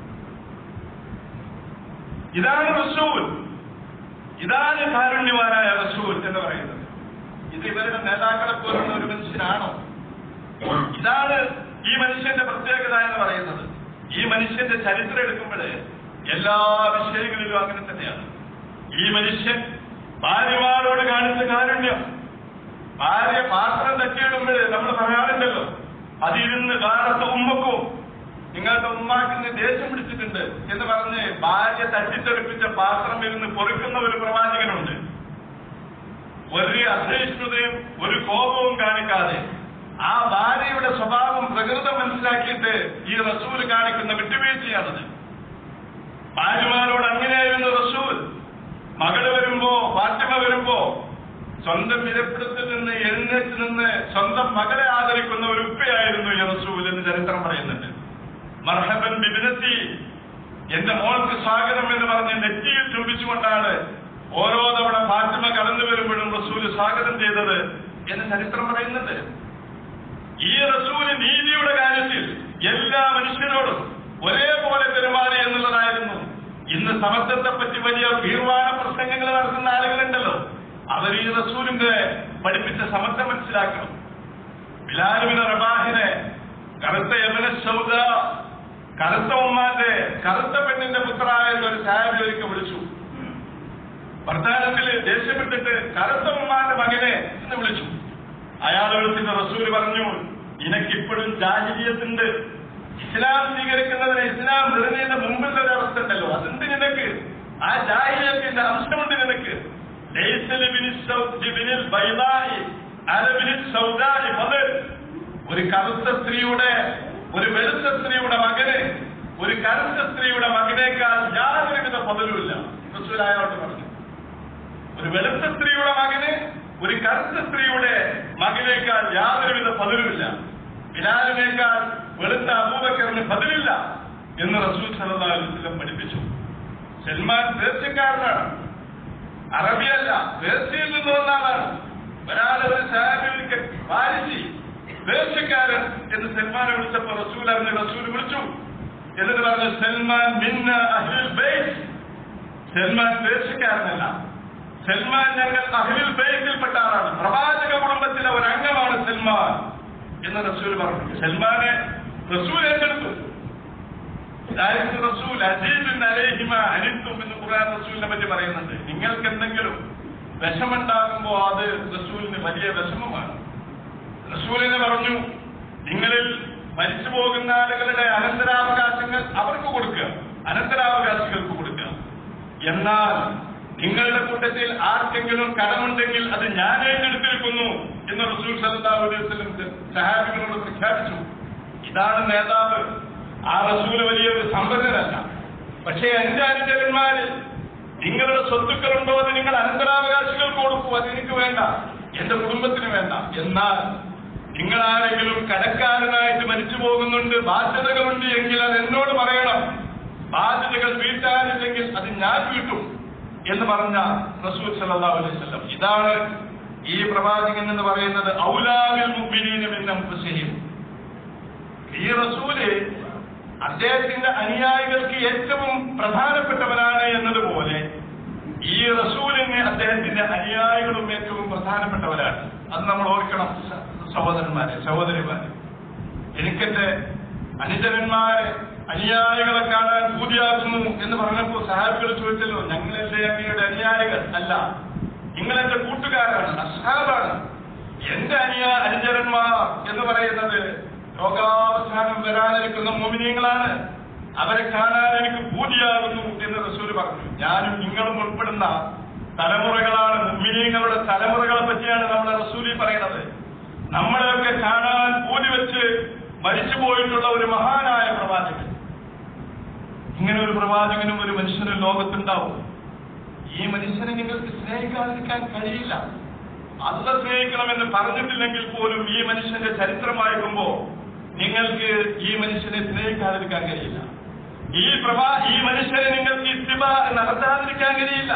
ഇതാണ് റസൂൽ ഇതാണ് കാരുണ്യവാനായ റസൂൽ എന്ന് പറയുന്നത് ഇത് ഇവരുടെ നേതാക്കളെ പോലുള്ള ഒരു മനുഷ്യനാണോ ഇതാണ് ഈ മനുഷ്യന്റെ പ്രത്യേകത എന്ന് പറയുന്നത് ഈ മനുഷ്യന്റെ ചരിത്രം എടുക്കുമ്പോൾ എല്ലാ വിഷയങ്ങളിലും അങ്ങനെ തന്നെയാണ് ഈ മനുഷ്യൻ ഭാര്യമാരോട് കാണിച്ച കാരുണ്യം ഭാര്യ പാത്രം തട്ടിയിടുമ്പോൾ നമ്മൾ പറയാറുണ്ടല്ലോ അതിരുന്ന് കാലത്ത് ഉമ്മക്കും നിങ്ങളുടെ ഉമ്മാക്കിന്ന് ദേഷ്യം പിടിച്ചിട്ടുണ്ട് എന്ന് പറഞ്ഞ് ഭാര്യ തട്ടിത്തെറിപ്പിച്ച പാത്രം ഇരുന്ന് പൊറുക്കുന്ന ഒരു പ്രവാചകനുണ്ട് ഒരു അസഹിഷ്ണുതയും ഒരു കോപവും കാണിക്കാതെ ആ ഭാര്യയുടെ സ്വഭാവം പ്രകൃതം മനസ്സിലാക്കിയിട്ട് ഈ റസൂൽ കാണിക്കുന്ന വിട്ടുവീഴ്ചയാണത് ഭാര്യമാരോട് അങ്ങനെയായിരുന്നു റസൂൽ മകള് വരുമ്പോ ഫാത്തിമ വരുമ്പോ സ്വന്തം ഇരപ്പിടത്തിൽ നിന്ന് എഴുന്നേറ്റ് നിന്ന് സ്വന്തം മകളെ ആദരിക്കുന്ന ഒരു ഉപ്പയായിരുന്നു ഈ റസൂൽ എന്ന് ചരിത്രം പറയുന്നുണ്ട് മർഹബൻ ബിബിനത്തി എന്റെ മോൾക്ക് സ്വാഗതം എന്ന് പറഞ്ഞ് നെറ്റിയിൽ ചുംബിച്ചുകൊണ്ടാണ് ഓരോ തവണ ഫാത്തിമ കടന്നു വരുമ്പോഴും റസൂല് സ്വാഗതം ചെയ്തത് എന്ന് ചരിത്രം പറയുന്നുണ്ട് ഈ റസൂല് നീതിയുടെ കാര്യത്തിൽ എല്ലാ മനുഷ്യരോടും ഒരേപോലെ പെരുമാറി എന്നുള്ളതായിരുന്നു ഇന്ന് സമത്വത്തെ പറ്റി വലിയ വീർവാന പ്രസംഗങ്ങൾ നടത്തുന്ന ആളുകളുണ്ടല്ലോ അവർ ഈ റസൂലിന്റെ പഠിപ്പിച്ച സമത്വം മനസ്സിലാക്കണം ബിലാലുവിന് റബാഹിനെ കറുത്ത യമന സൗദ കറുത്ത ഉമ്മാന്റെ കറുത്ത പെണ്ണിന്റെ പുത്രായ ഒരു സാഹിബ് ഒരിക്കൽ വിളിച്ചു വർത്താനത്തിൽ ദേഷ്യപ്പെട്ടിട്ട് കറുത്ത ഉമ്മാന്റെ മകനെ എന്ന് വിളിച്ചു അയാൾ വിളിച്ചിട്ട് റസൂൽ പറഞ്ഞു നിനക്കിപ്പോഴും ജാഹിലിയത്തുണ്ട് ഇസ്ലാം സ്വീകരിക്കുന്നതിന് ഇസ്ലാം വരുന്നതിന്റെ മുമ്പുള്ള ഒരു അവസ്ഥ ഉണ്ടല്ലോ അതുണ്ട് നിനക്ക് ആ ജാഹിലിയത്തിന്റെ അംശമുണ്ട് നിനക്ക് ليس لابن السو- لابن البيضاء على ابن السوداء فضل. ഒരു കറുത്ത സ്ത്രീയുടെ ഒരു വെളുത്ത സ്ത്രീയുടെ മകന് ഒരു കറുത്ത സ്ത്രീയുടെ മകനേക്കാൾ യാതൊരുവിധ പതിലുമില്ല റസൂലായോട്ട് പറഞ്ഞു ഒരു വെളുത്ത സ്ത്രീയുടെ മകന് ഒരു കറുത്ത സ്ത്രീയുടെ മകനേക്കാൾ യാതൊരുവിധ പതിലുമില്ല ബിലാലിനേക്കാൾ വെളുത്ത അബൂബക്കറിന് പതിലില്ല എന്ന് റസൂൽ സല്ലല്ലാഹു അലൈഹി വസല്ലം പഠിപ്പിച്ചു സൽമാൻ പേർഷ്യക്കാരനാണ് അറബിയല്ല പേർഷ്യയിൽ നിന്ന് വന്ന ആളാണ് ഒരാളെ ഒരു സാഹിബിക്ക് വാരിശി പേർഷ്യക്കാരൻ എന്ന് സൽമാനെ വിളിച്ചപ്പോ റസൂൽ അറിഞ്ഞ് റസൂൽ വിളിച്ചു എന്നിട്ട് പറഞ്ഞു സൽമാൻ മിന്ന അഹ്ലുൽ ബൈത്ത് സൽമാൻ പേർഷ്യക്കാരനല്ല സൽമാൻ ഞങ്ങൾ അഹ്ലുൽ ബൈത്തിൽപ്പെട്ട ആളാണ് പ്രവാചക കുടുംബത്തിലെ ഒരു അംഗമാണ് സൽമാൻ എന്ന് റസൂൽ പറഞ്ഞു സൽമാനെ റസൂൽ ഏറ്റെടുത്തു ദാരിദ്ര്യ റസൂൽ അജീബിൻ അലേഹിമ അനിത്തും എന്ന് ഖുർആൻ റസൂലിനെ പറ്റി പറയുന്നുണ്ട് നിങ്ങൾക്ക് എന്തെങ്കിലും വിഷമുണ്ടാകുമ്പോ അത് റസൂലിന് വലിയ വിഷമമാണ് റസൂലിനെ പറഞ്ഞു നിങ്ങളിൽ മരിച്ചു പോകുന്ന ആളുകളുടെ അനന്തരാവകാശങ്ങൾ അവർക്ക് കൊടുക്കുക അനന്തരാവകാശികൾക്ക് കൊടുക്കുക എന്നാൽ നിങ്ങളുടെ കൂട്ടത്തിൽ ആർക്കെങ്കിലും കടമുണ്ടെങ്കിൽ അത് ഞാൻ ഏറ്റെടുത്തിരിക്കുന്നു എന്ന് റസൂൽ സല്ലല്ലാഹു അലൈഹി വസല്ലം സഹാബികളോട് പ്രഖ്യാപിച്ചു ഇതാണ് നേതാവ് ആ റസൂല് വലിയൊരു സമ്പന്നനല്ല പക്ഷേ എന്റെ അനുചരന്മാര് നിങ്ങളുടെ സ്വത്തുക്കളുണ്ടോ അത് നിങ്ങൾ അനന്തരാവകാശികൾക്ക് കൊടുക്കൂ അത് എനിക്ക് വേണ്ട എന്റെ കുടുംബത്തിന് വേണ്ട എന്നാൽ നിങ്ങൾ ആരെങ്കിലും കടക്കാരനായിട്ട് മരിച്ചു പോകുന്നുണ്ട് ബാധ്യതകളുണ്ട് എങ്കിൽ അത് എന്നോട് പറയണം ബാധ്യതകൾ വീട്ടാനില്ലെങ്കിൽ അത് ഞാൻ വീട്ടും എന്ന് പറഞ്ഞ റസൂൽ സല്ലല്ലാഹു അലൈഹി വസല്ലം ഇതാണ് ഈ പ്രവാചകൻ എന്ന് പറയുന്നത് ഔലാവിൽ മുഅ്മിനീന മിൻ അൻഫുസിഹിം ഈ റസൂല് അദ്ദേഹത്തിന്റെ അനുയായികൾക്ക് ഏറ്റവും പ്രധാനപ്പെട്ടവനാണ് എന്നതുപോലെ ഈ റസൂലിന് അദ്ദേഹത്തിന്റെ അനുയായികളും ഏറ്റവും പ്രധാനപ്പെട്ടവരാണ് അത് നമ്മൾ ഓർക്കണം സ- സഹോദരന്മാരെ സഹോദരിമാരെ എനിക്കെന്റെ അനുചരന്മാരെ അനുയായികളെ കാണാൻ പൂതിയാക്കുന്നു എന്ന് പറഞ്ഞപ്പോൾ സഹാബികൾ ചോദിച്ചല്ലോ ഞങ്ങളല്ലേ അങ്ങയുടെ അനുയായികൾ അല്ല നിങ്ങളെന്റെ കൂട്ടുകാരാണ് അസാബാണ് എന്റെ അനിയ അനുചരന്മാർ എന്ന് പറയുന്നത് ലോകാവസാനം വരാനിരിക്കുന്ന മോമിനിയങ്ങളാണ് അവരെ കാണാൻ എനിക്ക് പൂതിയാകുന്നു എന്ന് റസൂല് പറഞ്ഞു ഞാനും നിങ്ങളും ഉൾപ്പെടുന്ന തലമുറകളാണ് മുമ്മിനീങ്ങളുടെ തലമുറകളെ പറ്റിയാണ് നമ്മുടെ റസൂലി പറയുന്നത് നമ്മളെയൊക്കെ കാണാൻ പൂതി വെച്ച് മരിച്ചു പോയിട്ടുള്ള ഒരു മഹാനായ പ്രവാചകൻ ഇങ്ങനെ ഒരു പ്രവാചകനും ഒരു മനുഷ്യനും ലോകത്തുണ്ടാവും ഈ മനുഷ്യനെ നിങ്ങൾക്ക് സ്നേഹിക്കാതിരിക്കാൻ കഴിയില്ല അല്ല സ്നേഹിക്കണമെന്ന് പറഞ്ഞിട്ടില്ലെങ്കിൽ പോലും ഈ മനുഷ്യന്റെ ചരിത്രം വായിക്കുമ്പോ നിങ്ങൾക്ക് ഈ മനുഷ്യനെ സ്നേഹിക്കാതിരിക്കാൻ കഴിയില്ല ഈ പ്രവാ ഈ മനുഷ്യനെ നിങ്ങൾക്ക് ഇത്തിബ നടത്താതിരിക്കാൻ കഴിയില്ല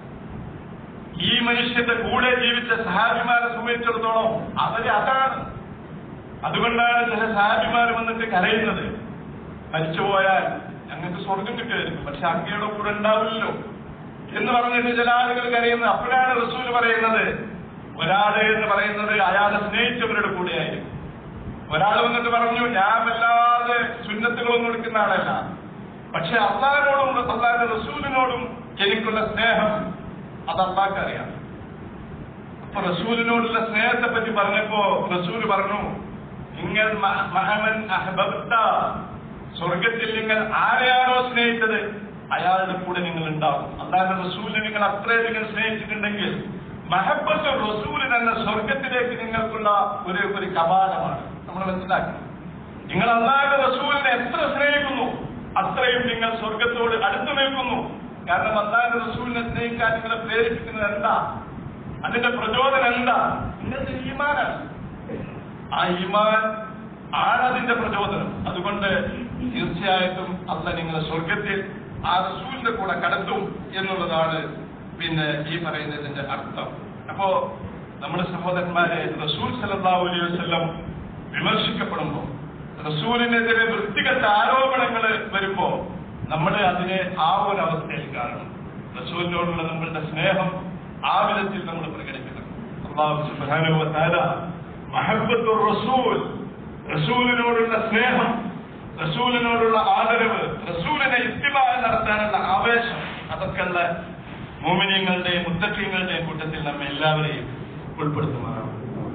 ഈ മനുഷ്യന്റെ കൂടെ ജീവിച്ച സഹാബിമാരെ സംബന്ധിച്ചിടത്തോളം അവര് അതാണ് അതുകൊണ്ടാണ് ചില സഹാബിമാർ വന്നിട്ട് കരയുന്നത് മരിച്ചുപോയാൽ ഞങ്ങൾക്ക് സ്വർഗം കിട്ടുമായിരിക്കും പക്ഷെ അങ്ങയുടെ കൂടെ ഉണ്ടാവില്ലല്ലോ എന്ന് പറഞ്ഞിട്ട് ചില ആളുകൾ കരയുന്നത് അപ്പോഴാണ് റസൂൽ പറയുന്നത് ഒരാള് എന്ന് പറയുന്നത് അയാളെ സ്നേഹിച്ചവരുടെ കൂടെയായിരിക്കും ഒരാൾ വന്നിട്ട് പറഞ്ഞു ഞാൻ വല്ലാതെ സുന്നത്തുകളൊന്നും എടുക്കുന്ന ആളല്ല പക്ഷെ അള്ളാഹിനോടും അള്ളാഹിന്റെ റസൂലിനോടും എനിക്കുള്ള സ്നേഹം അത് അള്ളാഹ്ക്ക് അറിയാം അപ്പൊ റസൂലിനോടുള്ള സ്നേഹത്തെ പറ്റി പറഞ്ഞപ്പോ റസൂല് പറഞ്ഞു നിങ്ങൾ മ- മഹമൻ അഹ്ബബ്ത സ്വർഗത്തിൽ നിങ്ങൾ ആരെയാണോ സ്നേഹിച്ചത് അയാളുടെ കൂടെ നിങ്ങൾ ഉണ്ടാവും അല്ലാതെ റസൂലിനെ നിങ്ങൾ അത്രയധികം സ്നേഹിച്ചിട്ടുണ്ടെങ്കിൽ മഹബത്ത് റസൂല് തന്നെ സ്വർഗത്തിലേക്ക് നിങ്ങൾക്കുള്ള ഒരു ഒരു കപാലമാണ് നമ്മൾ മനസ്സിലാക്കണം നിങ്ങൾ അല്ലാതെ റസൂലിനെ എത്ര സ്നേഹിക്കുന്നു അത്രയും നിങ്ങൾ സ്വർഗത്തോട് അടുത്തു നിൽക്കുന്നു കാരണം അല്ലാതെ റസൂലിനെ സ്നേഹിക്കാൻ നിങ്ങളെ പ്രേരിപ്പിക്കുന്നത് എന്താ അതിന്റെ പ്രചോദനം എന്താ നിങ്ങൾക്ക് ഈമാനാണ് ആ ഈമാൻ ആണതിന്റെ പ്രചോദനം അതുകൊണ്ട് തീർച്ചയായിട്ടും അല്ല നിങ്ങളെ സ്വർഗത്തിൽ ആ റസൂലിന്റെ കൂടെ കടത്തും എന്നുള്ളതാണ് പിന്നെ ഈ പറയുന്നതിന്റെ അർത്ഥം അപ്പോ നമ്മുടെ സഹോദരന്മാരെ റസൂൽ സല്ലല്ലാഹു അലൈഹി വസല്ലം വിമർശിക്കപ്പെടുമ്പോ റസൂലിനെതിരെ വൃത്തികെട്ട ആരോപണങ്ങൾ വരുമ്പോ നമ്മൾ അതിനെ ആ ഒരു അവസ്ഥയിൽ കാണണം റസൂലിനോടുള്ള നമ്മളുടെ സ്നേഹം ആ വിധത്തിൽ നമ്മൾ പ്രകടിപ്പിക്കണം അള്ളാഹു സുബ്ഹാനഹു വ തആല മഹബ്ബത്തുർ റസൂൽ റസൂലിനോടുള്ള സ്നേഹം റസൂലിനോടുള്ള ആദരവ് റസൂലിനെ ഇത്തിബാ നടത്താനുള്ള ആവേശം അതൊക്കെയുള്ള മോമിനിയങ്ങളുടെയും മുത്തക്കിങ്ങളുടെയും കൂട്ടത്തിൽ നമ്മെ എല്ലാവരെയും ഉൾപ്പെടുത്തുമാറാണ്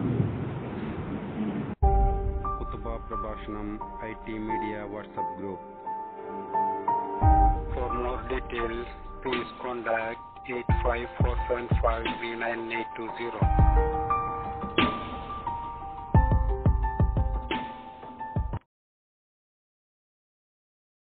കുത്തുബ പ്രഭാഷണം I T media WhatsApp group for more details please contact eight five four seven five three nine eight two zero